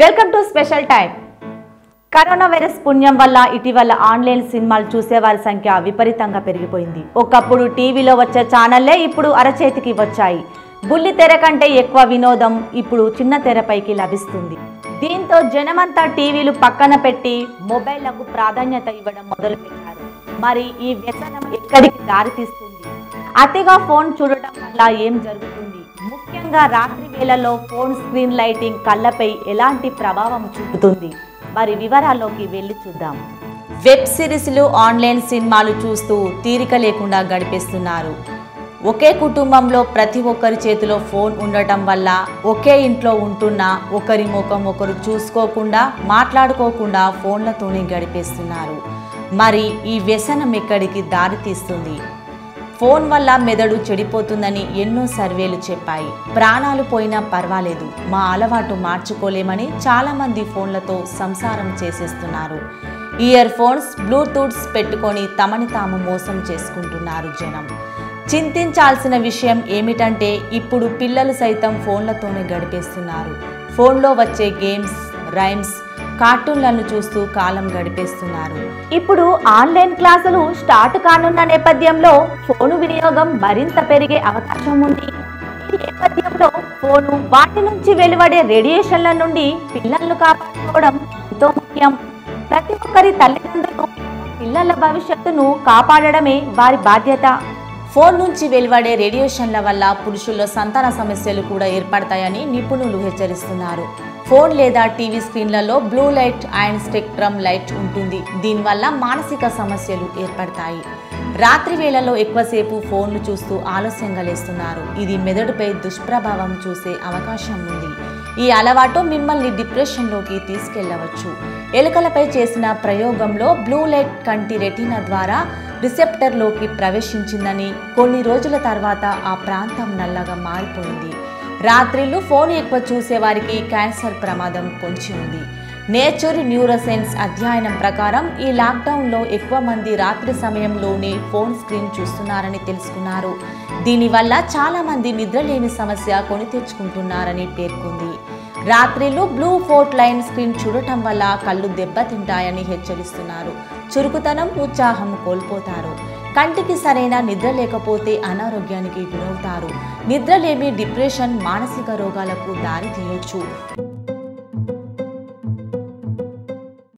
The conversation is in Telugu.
welcome to special time corona virus పుణ్యం వల్ల ఇటీవల ఆన్లైన్ సినిమాలు చూసేవారి సంఖ్య విపరీతంగా పెరిగిపోయింది ఒకప్పుడు టీవీలో వచ్చే ఛానళ్లే ఇప్పుడు అరచేతికి వచ్చాయి బుల్లి తెర కంటే ఎక్కువ వినోదం ఇప్పుడు చిన్న తెరపైకి లభిస్తుంది దీంతో జనమంతా టీవీలు పక్కన పెట్టి మొబైళ్లకు ప్రాధాన్యత ఇవ్వడం మొదలుపెట్టారు మరి ఈ వ్యసనం ఎక్కడికి దారితీస్తుంది అతిగా ఫోన్ చూడటం వల్ల ఏం జరుగుతుంది ముఖ్యంగా రాత్రి వేళల్లో ఫోన్ స్క్రీన్ లైటింగ్ కళ్ళపై ఎలాంటి ప్రభావం చూపుతుంది మరి వివరాల్లోకి వెళ్ళి చూద్దాం వెబ్ సిరీస్లు ఆన్లైన్ సినిమాలు చూస్తూ తీరిక లేకుండా గడిపేస్తున్నారు ఒకే కుటుంబంలో ప్రతి ఒక్కరి చేతిలో ఫోన్ ఉండటం వల్ల ఒకే ఇంట్లో ఉంటున్న ఒకరి ముఖం ఒకరు చూసుకోకుండా మాట్లాడుకోకుండా ఫోన్లతోనే గడిపేస్తున్నారు మరి ఈ వ్యసనం ఎక్కడికి దారితీస్తుంది ఫోన్ వల్ల మెదడు చెడిపోతుందని ఎన్నో సర్వేలు చెప్పాయి ప్రాణాలు పోయినా పర్వాలేదు మా అలవాటు మార్చుకోలేమని చాలామంది ఫోన్లతో సంసారం చేసేస్తున్నారు ఇయర్ ఫోన్స్ బ్లూటూత్స్ పెట్టుకొని తమని తాము మోసం చేసుకుంటున్నారు జనం చింతించాల్సిన విషయం ఏమిటంటే ఇప్పుడు పిల్లలు సైతం ఫోన్లతోనే గడిపేస్తున్నారు ఫోన్లో వచ్చే గేమ్స్ రైమ్స్ కార్టూన్లను చూస్తూ కాలం గడిపేస్తున్నారు ఇప్పుడు ఆన్లైన్ క్లాసులు స్టార్ట్ కానున్న నేపథ్యంలో ఫోను వినియోగం మరింత పెరిగే అవకాశం ఉంది ఈ నేపథ్యంలో ఫోను వాటి నుంచి వెలువడే రేడియేషన్ల నుండి పిల్లలను కాపాడుకోవడం ఎంతో ముఖ్యం ప్రతి ఒక్కరి తల్లిదండ్రులు పిల్లల భవిష్యత్తును కాపాడడమే వారి బాధ్యత ఫోన్ నుంచి వెలువడే రేడియేషన్ల వల్ల పురుషుల్లో సంతాన సమస్యలు కూడా ఏర్పడతాయని నిపుణులు హెచ్చరిస్తున్నారు ఫోన్ లేదా టీవీ స్క్రీన్లలో blue light and spectrum light ఉంటుంది దీనివల్ల మానసిక సమస్యలు ఏర్పడతాయి రాత్రి వేళలో ఎక్కువసేపు ఫోన్లు చూస్తూ ఆలస్యంగా లేస్తున్నారు ఇది మెదడుపై దుష్ప్రభావం చూసే అవకాశం ఉంది ఈ అలవాటు మిమ్మల్ని డిప్రెషన్లోకి తీసుకెళ్లవచ్చు ఎలుకలపై చేసిన ప్రయోగంలో బ్లూ లైట్ కంటి రెటీనా ద్వారా రిసెప్టర్లోకి ప్రవేశించిందని కొన్ని రోజుల తర్వాత ఆ ప్రాంతం నల్లగా మారిపోయింది రాత్రిళ్ళు ఫోన్ ఎక్కువ చూసేవారికి క్యాన్సర్ ప్రమాదం పొంచి ఉంది నేచర్ న్యూరోసైన్స్ అధ్యయనం ప్రకారం ఈ లాక్డౌన్లో ఎక్కువ మంది రాత్రి సమయంలోనే ఫోన్ స్క్రీన్ చూస్తున్నారని తెలుసుకున్నారు దీనివల్ల చాలామంది నిద్రలేని సమస్య కొని తెచ్చుకుంటున్నారని పేర్కొంది రాత్రిళ్ళు బ్లూ ఫోర్ట్ లైన్ స్క్రీన్ చూడటం వల్ల కళ్ళు దెబ్బతింటాయని హెచ్చరిస్తున్నారు చురుకుతనం ఉత్సాహం కోల్పోతారు కంటికి సరైన నిద్ర లేకపోతే అనారోగ్యానికి గురవుతారు నిద్రలేమి డిప్రెషన్ మానసిక రోగాలకు దారి తీయొచ్చు